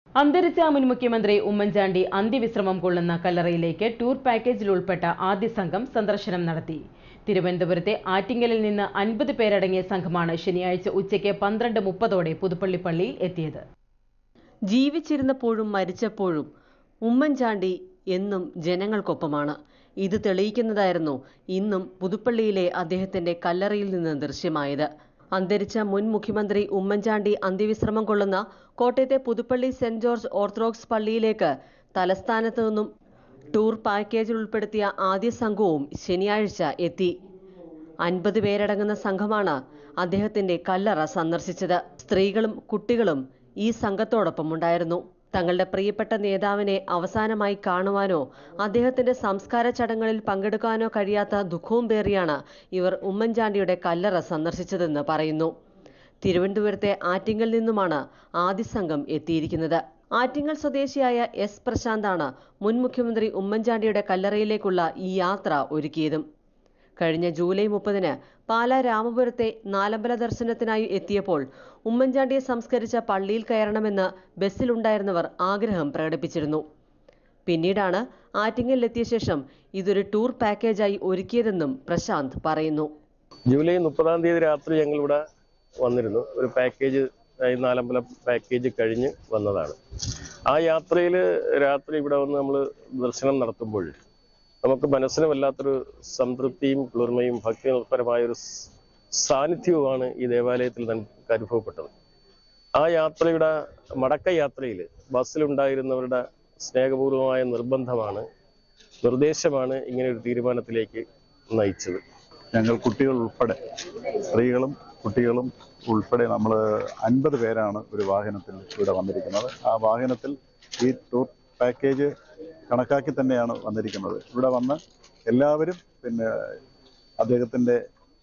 അന്തരിച്ച മുൻ മുഖ്യമന്ത്രി ഉമ്മൻചാണ്ടി അന്ത്യവിശ്രമം കൊള്ളുന്ന കല്ലറയിലേക്ക് ടൂർ പാക്കേജിൽ ഉൾപ്പെട്ട ആദ്യ സംഘം സന്ദർശനം നടത്തി തിരുവനന്തപുരത്തെ ആറ്റിങ്ങലിൽ നിന്ന് അൻപത് പേരടങ്ങിയ സംഘമാണ് ശനിയാഴ്ച ഉച്ചയ്ക്ക് പന്ത്രണ്ട് മുപ്പതോടെ പുതുപ്പള്ളി പള്ളിയിൽ എത്തിയത് ജീവിച്ചിരുന്നപ്പോഴും മരിച്ചപ്പോഴും ഉമ്മൻചാണ്ടി എന്നും ജനങ്ങൾക്കൊപ്പമാണ് ഇത് തെളിയിക്കുന്നതായിരുന്നു ഇന്നും പുതുപ്പള്ളിയിലെ അദ്ദേഹത്തിന്റെ കല്ലറയിൽ നിന്ന് ദൃശ്യമായത് അന്തരിച്ച മുൻ മുഖ്യമന്ത്രി ഉമ്മൻചാണ്ടി അന്ത്യവിശ്രമം കൊള്ളുന്ന കോട്ടയത്തെ പുതുപ്പള്ളി സെന്റ് ജോർജ് ഓർത്തഡോക്സ് പള്ളിയിലേക്ക് തലസ്ഥാനത്ത് നിന്നും ടൂർ പാക്കേജിൽ ഉൾപ്പെടുത്തിയ ആദ്യ സംഘവും ശനിയാഴ്ച എത്തി അൻപത് പേരടങ്ങുന്ന സംഘമാണ് അദ്ദേഹത്തിന്റെ കല്ലറ സന്ദർശിച്ചത് സ്ത്രീകളും കുട്ടികളും ഈ സംഘത്തോടൊപ്പം ഉണ്ടായിരുന്നു തങ്ങളുടെ പ്രിയപ്പെട്ട നേതാവിനെ അവസാനമായി കാണുവാനോ അദ്ദേഹത്തിന്റെ സംസ്കാര ചടങ്ങുകളിൽ പങ്കെടുക്കാനോ കഴിയാത്ത ദുഃഖവും പേറിയാണ് ഇവർ ഉമ്മൻചാണ്ടിയുടെ കല്ലറ സന്ദർശിച്ചതെന്ന് പറയുന്നു തിരുവനന്തപുരത്തെ ആറ്റിങ്ങൽ നിന്നുമാണ് ആദ്യ സംഘം എത്തിയിരിക്കുന്നത് ആറ്റിങ്ങൽ സ്വദേശിയായ എസ് പ്രശാന്താണ് മുൻ മുഖ്യമന്ത്രി ഉമ്മൻചാണ്ടിയുടെ കല്ലറയിലേക്കുള്ള ഈ യാത്ര ഒരുക്കിയതും കഴിഞ്ഞ ജൂലൈ മുപ്പതിന് പാലാ രാമപുരത്തെ നാലമ്പല ദർശനത്തിനായി എത്തിയപ്പോൾ ഉമ്മൻചാണ്ടിയെ സംസ്കരിച്ച പള്ളിയിൽ കയറണമെന്ന് ബസ്സിലുണ്ടായിരുന്നവർ ആഗ്രഹം പ്രകടിപ്പിച്ചിരുന്നു പിന്നീടാണ് ആറ്റിങ്ങലിലെത്തിയ ശേഷം ഇതൊരു ടൂർ പാക്കേജായി ഒരുക്കിയതെന്നും പ്രശാന്ത് പറയുന്നു ജൂലൈ മുപ്പതാം തീയതി രാത്രി ഞങ്ങൾ ഇവിടെ വന്നിരുന്നു ഒരു പാക്കേജ് ഈ നാലമ്പലം പാക്കേജ് കഴിഞ്ഞ് വന്നതാണ് ആ യാത്രയിൽ രാത്രി ഇവിടെ വന്ന് നമ്മൾ ദർശനം നടത്തുമ്പോൾ നമുക്ക് മനസ്സിന് വല്ലാത്തൊരു സംതൃപ്തിയും കുളിർമയും ഭക്തിപരമായ ഒരു സ് സാന്നിധ്യവുമാണ് ഈ ദേവാലയത്തിൽ നമുക്ക് അനുഭവപ്പെട്ടത് ആ യാത്രയുടെ മടക്ക യാത്രയിൽ ബസ്സിലുണ്ടായിരുന്നവരുടെ സ്നേഹപൂർവമായ നിർബന്ധമാണ് നിർദ്ദേശമാണ് ഇങ്ങനെ ഒരു തീരുമാനത്തിലേക്ക് നയിച്ചത് ഞങ്ങൾ കുട്ടികൾ ഉൾപ്പെടെ സ്ത്രീകളും കുട്ടികളും ഉൾപ്പെടെ നമ്മൾ അൻപത് പേരാണ് ഒരു വാഹനത്തിൽ ഇവിടെ വന്നിരിക്കുന്നത് ആ വാഹനത്തിൽ ഈ ടൂർ പാക്കേജ് കണക്കാക്കി തന്നെയാണ് വന്നിരിക്കുന്നത് ഇവിടെ വന്ന് എല്ലാവരും പിന്നെ അദ്ദേഹത്തിൻ്റെ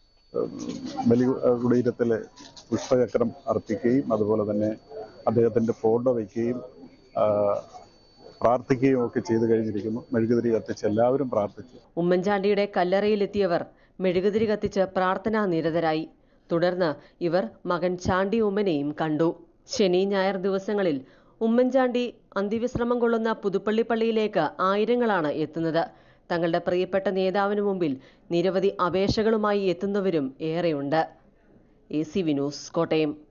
ബലി കുടീരത്തിൽ പുഷ്പചക്രം അർപ്പിക്കുകയും അതുപോലെ തന്നെ അദ്ദേഹത്തിൻ്റെ ഫോട്ടോ വയ്ക്കുകയും ആ, പ്രാർത്ഥിക്കുകയും ഒക്കെ ചെയ്തു കഴിഞ്ഞിരിക്കുന്നു മെഴുകുതിരി കത്തിച്ച് എല്ലാവരും പ്രാർത്ഥിച്ചു ഉമ്മൻചാണ്ടിയുടെ കല്ലറയിലെത്തിയവർ മെഴുകുതിരി കത്തിച്ച് പ്രാർത്ഥനാ നിരതരായി തുടർന്ന് ഇവർ മകൻ ചാണ്ടി ഉമ്മനെയും കണ്ടു ശനി ഞായർ ദിവസങ്ങളിൽ ഉമ്മൻചാണ്ടി അന്ത്യവിശ്രമം കൊള്ളുന്ന പുതുപ്പള്ളി പള്ളിയിലേക്ക് ആയിരങ്ങളാണ് എത്തുന്നത് തങ്ങളുടെ പ്രിയപ്പെട്ട നേതാവിന് മുമ്പിൽ നിരവധി അപേക്ഷകളുമായി എത്തുന്നവരും ഏറെയുണ്ട് എ സി വിനൂസ് കോട്ടയം